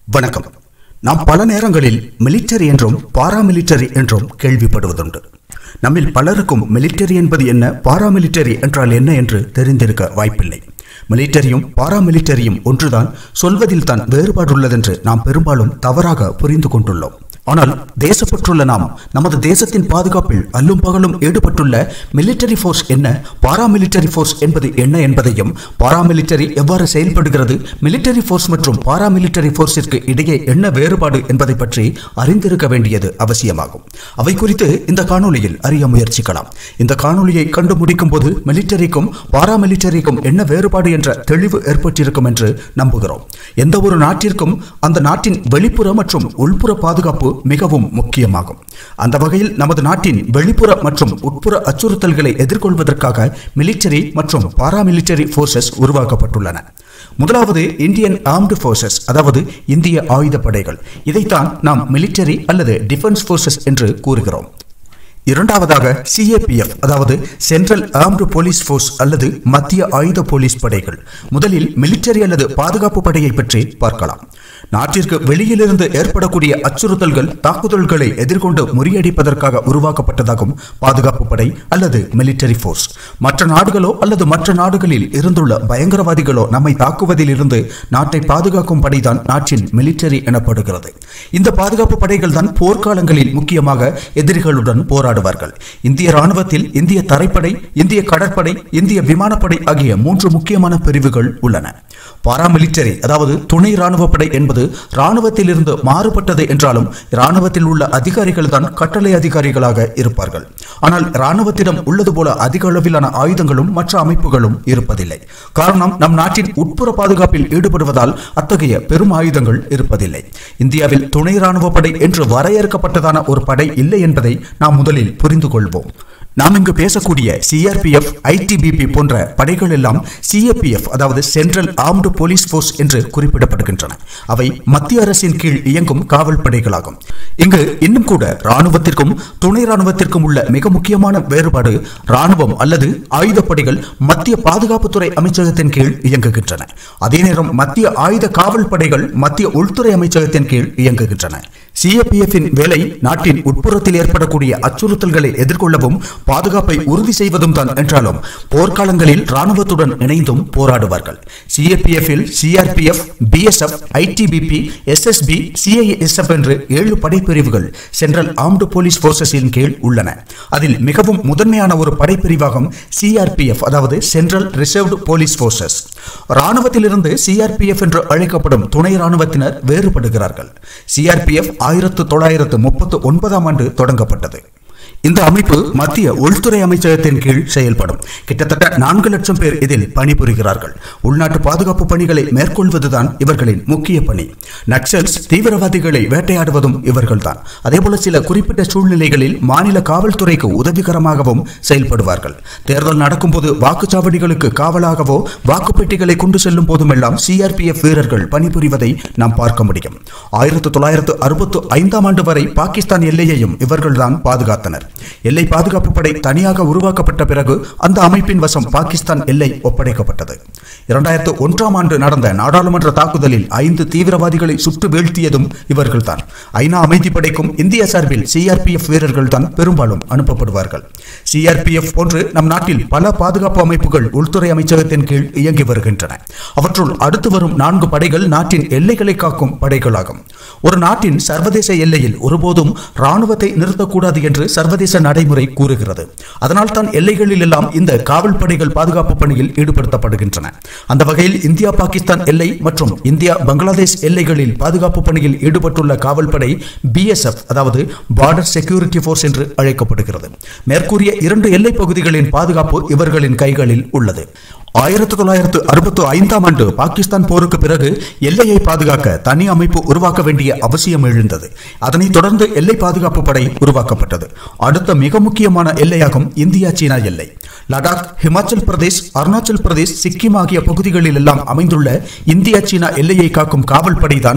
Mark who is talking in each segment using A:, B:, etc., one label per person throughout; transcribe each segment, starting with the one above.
A: வணக்கம் நாம் பல நேரங்களில் மிலிட்டரி என்றும் பாராமிலிட்டரி என்றும் கேள்விப்படுவதுண்டு நம்மில் பலருக்கும் மிலிட்டரி என்பது என்ன பாராமிலிட்டரி என்றால் என்ன என்று தெரிந்திருக்க வாய்ப்பில்லை மிலிட்டரியும் பாராமிலிட்டரியும் ஒன்றுதான் சொல்வதில் தான் வேறுபாடுள்ளதென்று நாம் பெரும்பாலும் தவறாக புரிந்து கொண்டுள்ளோம் ஆனால் தேசப்பற்றுள்ள நாம் நமது தேசத்தின் பாதுகாப்பில் அல்லும் பகலும் ஈடுபட்டுள்ள மிலிட்டரி ஃபோர்ஸ் என்ன பாராமிலிட்டரி ஃபோர்ஸ் என்பது என்ன என்பதையும் பாராமிலிட்டரி எவ்வாறு செயல்படுகிறது மிலிட்டரி ஃபோர்ஸ் மற்றும் பாராமிலிட்டரி ஃபோர்ஸிற்கு இடையே என்ன வேறுபாடு என்பதை பற்றி அறிந்திருக்க வேண்டியது அவசியமாகும் அவை குறித்து இந்த காணொளியில் அறிய முயற்சிக்கலாம் இந்த காணொளியை கண்டு முடிக்கும் போது மிலிட்டரிக்கும் பாராமிலிட்டரிக்கும் என்ன வேறுபாடு என்ற தெளிவு ஏற்பட்டிருக்கும் என்று நம்புகிறோம் எந்த ஒரு நாட்டிற்கும் அந்த நாட்டின் வெளிப்புற மற்றும் உள்புற பாதுகாப்பு மிகவும் முக்கியமாகும் அந்த வகையில் நமது நாட்டின் வெளிப்புற மற்றும் உட்புற அச்சுறுத்தல்களை எதிர்கொள்வதற்காக மிலிட்டரி மற்றும் பாராமிலிட்டரி ஃபோர்ஸஸ் உருவாக்கப்பட்டுள்ளன முதலாவது இந்தியன் ஆர்ம்டு ஃபோர்ஸஸ் அதாவது இந்திய ஆயுதப்படைகள் இதைத்தான் நாம் மிலிட்டரி அல்லது டிஃபென்ஸ் ஃபோர்ஸஸ் என்று கூறுகிறோம் இரண்டாவதாக சிஏபிஎஃப் அதாவது சென்ட்ரல் ஆர்ம்டு போலீஸ் ஃபோர்ஸ் அல்லது மத்திய ஆயுத போலீஸ் படைகள் முதலில் மிலிட்டரி அல்லது பாதுகாப்பு படையை பற்றி பார்க்கலாம் நாட்டிற்கு வெளியிலிருந்து ஏற்படக்கூடிய அச்சுறுத்தல்கள் தாக்குதல்களை எதிர்கொண்டு முறியடிப்பதற்காக உருவாக்கப்பட்டதாகும் பாதுகாப்பு படை அல்லது மிலிட்டரி ஃபோர்ஸ் மற்ற நாடுகளோ அல்லது மற்ற நாடுகளில் இருந்துள்ள பயங்கரவாதிகளோ நம்மை தாக்குவதில் இருந்து நாட்டை பாதுகாக்கும் படைதான் நாட்டின் மிலிட்டரி எனப்படுகிறது இந்த பாதுகாப்பு படைகள் தான் போர்க்காலங்களில் முக்கியமாக எதிரிகளுடன் போராடுவார்கள் இந்திய ராணுவத்தில் இந்திய தரைப்படை இந்திய கடற்படை இந்திய விமானப்படை ஆகிய மூன்று முக்கியமான பிரிவுகள் உள்ளன பாராமிலிட்டரி அதாவது துணை ராணுவ படை என்பது ராணுவத்தில் இருந்து மாறுபட்டது என்றாலும் ராணுவத்தில் உள்ள அதிகாரிகள் தான் கட்டளை அதிகாரிகளாக இருப்பார்கள் ஆனால் ராணுவத்திடம் உள்ளது போல அதிக அளவிலான ஆயுதங்களும் மற்ற அமைப்புகளும் இருப்பதில்லை காரணம் நம் நாட்டின் உட்புற பாதுகாப்பில் ஈடுபடுவதால் அத்தகைய பெரும் ஆயுதங்கள் இருப்பதில்லை இந்தியாவில் துணை ராணுவ படை என்று வரையறுக்கப்பட்டதான ஒரு படை இல்லை என்பதை நாம் முதலில் புரிந்து கொள்வோம் நாம் இங்கு பேசக்கூடிய சிஆர்பிஎஃப் ஐடிபிபி போன்ற படைகள் எல்லாம் சிஏபிஎஃப் அதாவது சென்ட்ரல் ஆர்ம்டு போலீஸ் ஃபோர்ஸ் என்று குறிப்பிடப்படுகின்றன அவை மத்திய அரசின் கீழ் இயங்கும் காவல் படைகளாகும் இங்கு இன்னும் கூட ராணுவத்திற்கும் துணை ராணுவத்திற்கும் உள்ள மிக முக்கியமான வேறுபாடு ராணுவம் அல்லது ஆயுதப்படைகள் மத்திய பாதுகாப்புத்துறை அமைச்சகத்தின் கீழ் இயங்குகின்றன அதே நேரம் மத்திய ஆயுத காவல் படைகள் மத்திய உள்துறை அமைச்சகத்தின் கீழ் இயங்குகின்றன சிஏபிஎஃபின் வேலை நாட்டின் உட்புறத்தில் ஏற்படக்கூடிய அச்சுறுத்தல்களை எதிர்கொள்ளவும் பாதுகாப்பை உறுதி செய்வதும் தான் என்றாலும் போர்க்காலங்களில் ராணுவத்துடன் இணைந்தும் போராடுவார்கள் சிஏபிஎஃபில் CRPF BSF ITBP SSB CISF என்று ஏழு படைப்பிரிவுகள் சென்ட்ரல் ஆர்ம்டு போலீஸ் போர்சஸின் கீழ் உள்ளன அதில் மிகவும் முதன்மையான ஒரு படைப்பிரிவாகும் சிஆர்பிஎஃப் அதாவது சென்ட்ரல் ரிசர்வ்டு போலீஸ் போர்சஸ் ராணுவத்திலிருந்து சிஆர்பிஎஃப் என்று அழைக்கப்படும் துணை ராணுவத்தினர் வேறுபடுகிறார்கள் சிஆர்பிஎஃப் ஆயிரத்து தொள்ளாயிரத்து முப்பத்து ஒன்பதாம் ஆண்டு தொடங்கப்பட்டது இந்த அமைப்பு மத்திய உள்துறை அமைச்சகத்தின் கீழ் செயல்படும் கிட்டத்தட்ட நான்கு லட்சம் பேர் இதில் பணிபுரிகிறார்கள் உள்நாட்டு பாதுகாப்பு பணிகளை மேற்கொள்வதுதான் இவர்களின் முக்கிய பணி நக்சல்ஸ் தீவிரவாதிகளை வேட்டையாடுவதும் இவர்கள்தான் அதேபோல சில குறிப்பிட்ட சூழ்நிலைகளில் மாநில காவல்துறைக்கு உதவிகரமாகவும் செயல்படுவார்கள் தேர்தல் நடக்கும்போது வாக்குச்சாவடிகளுக்கு காவலாகவோ வாக்குப்பெட்டிகளை கொண்டு செல்லும் போதுமெல்லாம் சிஆர்பிஎஃப் வீரர்கள் பணிபுரிவதை நாம் பார்க்க முடியும் ஆயிரத்து தொள்ளாயிரத்து அறுபத்து ஐந்தாம் ஆண்டு வரை பாகிஸ்தான் எல்லையையும் இவர்கள்தான் பாதுகாத்தனர் எல்லை பாதுகாப்பு படை தனியாக உருவாக்கப்பட்ட பிறகு அந்த அமைப்பின் வசம் பாகிஸ்தான் எல்லை ஒப்படைக்கப்பட்டது இரண்டாயிரத்து ஒன்றாம் ஆண்டு நடந்த நாடாளுமன்ற தாக்குதலில் ஐந்து தீவிரவாதிகளை சுட்டு வீழ்த்தியதும் இவர்கள்தான் ஐநா அமைதி படைக்கும் இந்திய சார்பில் சிஆர்பிஎஃப் வீரர்கள் தான் பெரும்பாலும் அனுப்பப்படுவார்கள் சிஆர்பிஎஃப் போன்று நம் நாட்டில் பல பாதுகாப்பு அமைப்புகள் உள்துறை அமைச்சகத்தின் கீழ் இயங்கி வருகின்றன அவற்றுள் அடுத்து வரும் நான்கு படைகள் நாட்டின் எல்லைகளை காக்கும் படைகளாகும் ஒரு நாட்டின் சர்வதேச எல்லையில் ஒருபோதும் ராணுவத்தை நிறுத்தக்கூடாது என்று சர்வதேச நடைமுறை கூறுகிறது அதனால் தான் எல்லைகளில் எல்லாம் இந்த காவல் படைகள் பாதுகாப்பு பணியில் ஈடுபடுத்தப்படுகின்றன அந்த வகையில் இந்தியா பாகிஸ்தான் எல்லை மற்றும் இந்தியா பங்களாதேஷ் எல்லைகளில் பாதுகாப்பு பணியில் ஈடுபட்டுள்ள காவல் படை பிஎஸ்எஃப் அதாவது பார்டர் செக்யூரிட்டி போர்ஸ் என்று அழைக்கப்படுகிறது மேற்கூறிய இரண்டு எல்லை பகுதிகளின் பாதுகாப்பு இவர்களின் கைகளில் உள்ளது ஆயிரத்தி தொள்ளாயிரத்து அறுபத்தி ஐந்தாம் ஆண்டு பாகிஸ்தான் போருக்கு பிறகு எல்லையை பாதுகாக்க தனி அமைப்பு உருவாக்க வேண்டிய அவசியம் எழுந்தது அதனைத் தொடர்ந்து எல்லை பாதுகாப்பு படை உருவாக்கப்பட்டது அடுத்த மிக முக்கியமான எல்லையாகும் இந்தியா சீனா எல்லை லடாக் ஹிமாச்சல் பிரதேஷ் அருணாச்சல் பிரதேஷ் சிக்கிம் ஆகிய பகுதிகளில் எல்லாம் அமைந்துள்ள இந்தியா சீனா எல்லையை காக்கும் காவல் படைதான்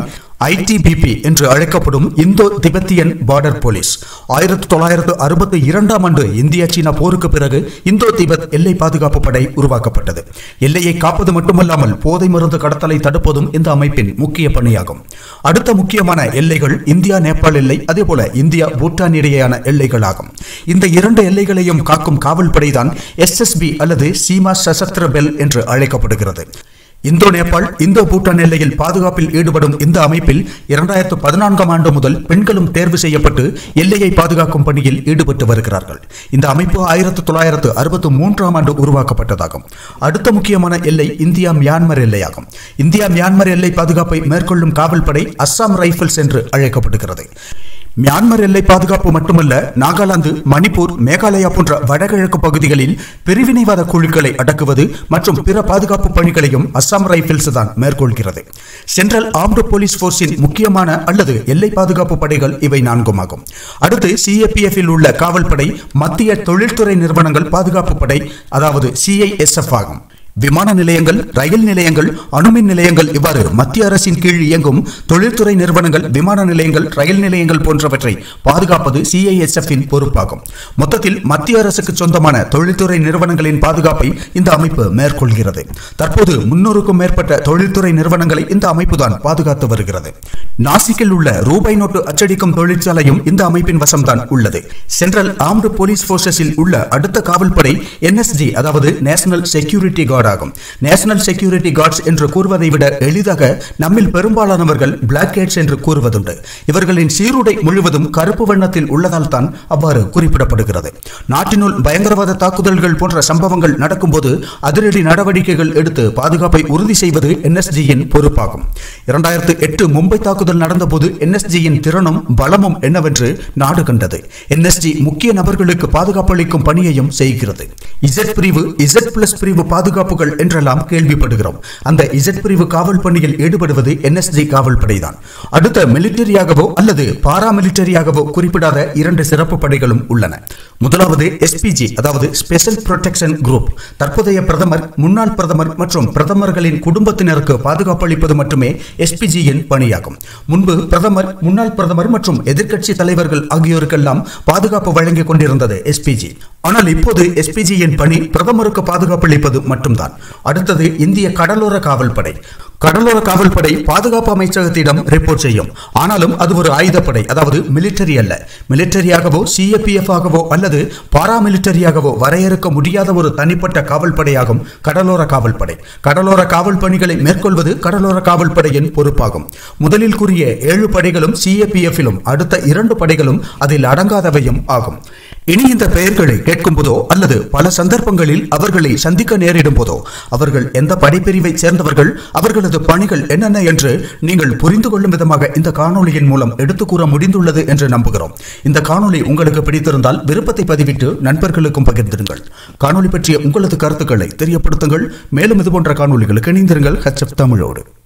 A: ஐடிபிபி என்று அழைக்கப்படும் இந்தோ திபெத்தியன் பார்டர் போலீஸ் ஆயிரத்தி தொள்ளாயிரத்து அறுபத்தி இரண்டாம் ஆண்டு இந்தியா சீனா போருக்கு பிறகு இந்தோ திபெத் எல்லை பாதுகாப்பு படை உருவாக்கப்பட்டது எல்லையை காப்பது மட்டுமல்லாமல் போதை மருந்து கடத்தலை தடுப்பதும் இந்த அமைப்பின் முக்கிய பணியாகும் அடுத்த முக்கியமான எல்லைகள் இந்தியா நேபாள் எல்லை அதேபோல இந்தியா பூட்டான் இடையேயான எல்லைகளாகும் இந்த இரண்டு எல்லைகளையும் காக்கும் காவல் படைதான் எஸ்எஸ்பி அல்லது சீமா சசஸ்திர பெல் என்று அழைக்கப்படுகிறது இந்தோ நேபாள் இந்தோ பூட்டான் எல்லையில் பாதுகாப்பில் ஈடுபடும் இந்த அமைப்பில் இரண்டாயிரத்து பதினான்காம் ஆண்டு முதல் பெண்களும் தேர்வு செய்யப்பட்டு எல்லையை பாதுகாக்கும் பணியில் ஈடுபட்டு வருகிறார்கள் இந்த அமைப்பு ஆயிரத்து தொள்ளாயிரத்து அறுபத்தி மூன்றாம் ஆண்டு உருவாக்கப்பட்டதாகும் அடுத்த முக்கியமான எல்லை இந்தியா மியான்மர் எல்லையாகும் இந்தியா மியான்மர் எல்லை பாதுகாப்பை மேற்கொள்ளும் காவல் படை அஸ்ஸாம் ரைபிள்ஸ் என்று அழைக்கப்படுகிறது மியான்மர் எல்லை பாதுகாப்பு மட்டுமல்ல நாகாலாந்து மணிப்பூர் மேகாலயா போன்ற வடகிழக்கு பகுதிகளில் பிரிவினைவாத குழுக்களை அடக்குவது மற்றும் பிற பாதுகாப்பு பணிகளையும் அஸ்ஸாம் ரைபிள்ஸ் தான் மேற்கொள்கிறது சென்ட்ரல் ஆர்ம்டு போலீஸ் போர்ஸின் முக்கியமான அல்லது எல்லை பாதுகாப்பு படைகள் இவை நான்குமாகும் அடுத்து சிஏபிஎஃப் உள்ள காவல் படை மத்திய தொழில்துறை நிறுவனங்கள் பாதுகாப்பு படை அதாவது சிஐஎஸ்எஃப் ஆகும் விமான நிலையங்கள் ரயில் நிலையங்கள் அணுமின் நிலையங்கள் இவ்வாறு மத்திய அரசின் கீழ் இயங்கும் தொழில்துறை நிறுவனங்கள் விமான நிலையங்கள் ரயில் நிலையங்கள் போன்றவற்றை பாதுகாப்பது சிஐஎஸ்எஃப் இன் பொறுப்பாகும் மொத்தத்தில் மத்திய அரசுக்கு சொந்தமான தொழில்துறை நிறுவனங்களின் பாதுகாப்பை இந்த அமைப்பு மேற்கொள்கிறது தற்போது முன்னூறுக்கும் மேற்பட்ட தொழில்துறை நிறுவனங்களை இந்த அமைப்பு தான் பாதுகாத்து வருகிறது நாசிக்கில் உள்ள ரூபாய் நோட்டு அச்சடிக்கும் தொழிற்சாலையும் இந்த அமைப்பின் வசம்தான் உள்ளது சென்ட்ரல் ஆர்ம்டு போலீஸ் போர்சஸில் உள்ள அடுத்த காவல் படை என்எஸ்ஜி அதாவது நேஷனல் செக்யூரிட்டி கார்டு ஆகும் நேஷனல் செக்யூரிட்டி கார்ட்ஸ் என்று கூறுவதை விட எளிதாக நம்மில் பெரும்பாலானவர்கள் பிளாக் கேட்ஸ் என்று கூறுவதுண்டு இவர்களின் சீருடை முழுவதும் கருப்பு வண்ணத்தில் உள்ளதால் தான் அவ்வாறு குறிப்பிடப்படுகிறது நாட்டினுள் பயங்கரவாத தாக்குதல்கள் போன்ற சம்பவங்கள் நடக்கும்போது அதிரடி நடவடிக்கைகள் எடுத்து பாதுகாப்பை உறுதி செய்வது என்எஸ்ஜியின் பொறுப்பாகும் இரண்டாயிரத்து எட்டு மும்பை தாக்குதல் நடந்தபோது என்எஸ்ஜியின் திறனும் பலமும் என்னவென்று நாடு கண்டது என்எஸ்ஜி முக்கிய நபர்களுக்கு பாதுகாப்பு அளிக்கும் பணியையும் செய்கிறது இசட் பிரிவு இசட் பிளஸ் பிரிவு பாதுகாப்புகள் என்றெல்லாம் கேள்விப்படுகிறோம் அந்த இசட் பிரிவு காவல் பணியில் ஈடுபடுவது என்எஸ்ஜி காவல் படைதான் அடுத்த மிலிட்டரியாகவோ அல்லது பாராமிலிட்டரியாகவோ குறிப்பிடாத இரண்டு சிறப்பு படைகளும் உள்ளன முதலாவது எஸ்பிஜி அதாவது ஸ்பெஷல் புரொடெக்ஷன் குரூப் தற்போதைய பிரதமர் முன்னாள் பிரதமர் மற்றும் பிரதமர்களின் குடும்பத்தினருக்கு பாதுகாப்பு அளிப்பது மட்டுமே எஸ்பிஜியின் பணியாகும் முன்பு பிரதமர் முன்னாள் பிரதமர் மற்றும் எதிர்க்கட்சி தலைவர்கள் ஆகியோருக்கெல்லாம் பாதுகாப்பு வழங்கிக் கொண்டிருந்தது எஸ்பிஜி ஆனால் இப்போது எஸ்பிஜியின் பணி பிரதமருக்கு பாதுகாப்பு அளிப்பது மட்டும்தான் அடுத்தது இந்திய கடலோர காவல் படை கடலோர காவல் படை பாதுகாப்பு அமைச்சகத்திடம் ரிப்போர்ட் செய்யும் ஆனாலும் அது ஒரு ஆயுதப்படை அதாவது மிலிட்டரி அல்ல மிலிட்டரியாகவோ சிஏபிஎஃப் ஆகவோ அல்லது பாராமிலிட்டரியாகவோ வரையறுக்க முடியாத ஒரு தனிப்பட்ட காவல் படையாகும் கடலோர காவல் படை கடலோர காவல் பணிகளை மேற்கொள்வது கடலோர காவல் படையின் பொறுப்பாகும் முதலில் கூறிய ஏழு படைகளும் சிஏபிஎஃபிலும் அடுத்த இரண்டு படைகளும் அதில் அடங்காதவையும் ஆகும் இனி இந்த பெயர்களை கேட்கும் போதோ அல்லது பல சந்தர்ப்பங்களில் அவர்களை சந்திக்க நேரிடும் போதோ அவர்கள் எந்த படைப்பிரிவை சேர்ந்தவர்கள் அவர்களது பணிகள் என்னென்ன என்று நீங்கள் புரிந்து கொள்ளும் விதமாக இந்த காணொளியின் மூலம் எடுத்து கூற முடிந்துள்ளது என்று நம்புகிறோம் இந்த காணொளி உங்களுக்கு பிடித்திருந்தால் விருப்பத்தை பதிவிட்டு நண்பர்களுக்கும் பகிர்ந்திருங்கள் காணொளி பற்றிய உங்களது கருத்துக்களை தெரியப்படுத்துங்கள் மேலும் இதுபோன்ற காணொளிகளுக்கு இணைந்திருங்கள் ஹச்எஃப் தமிழோடு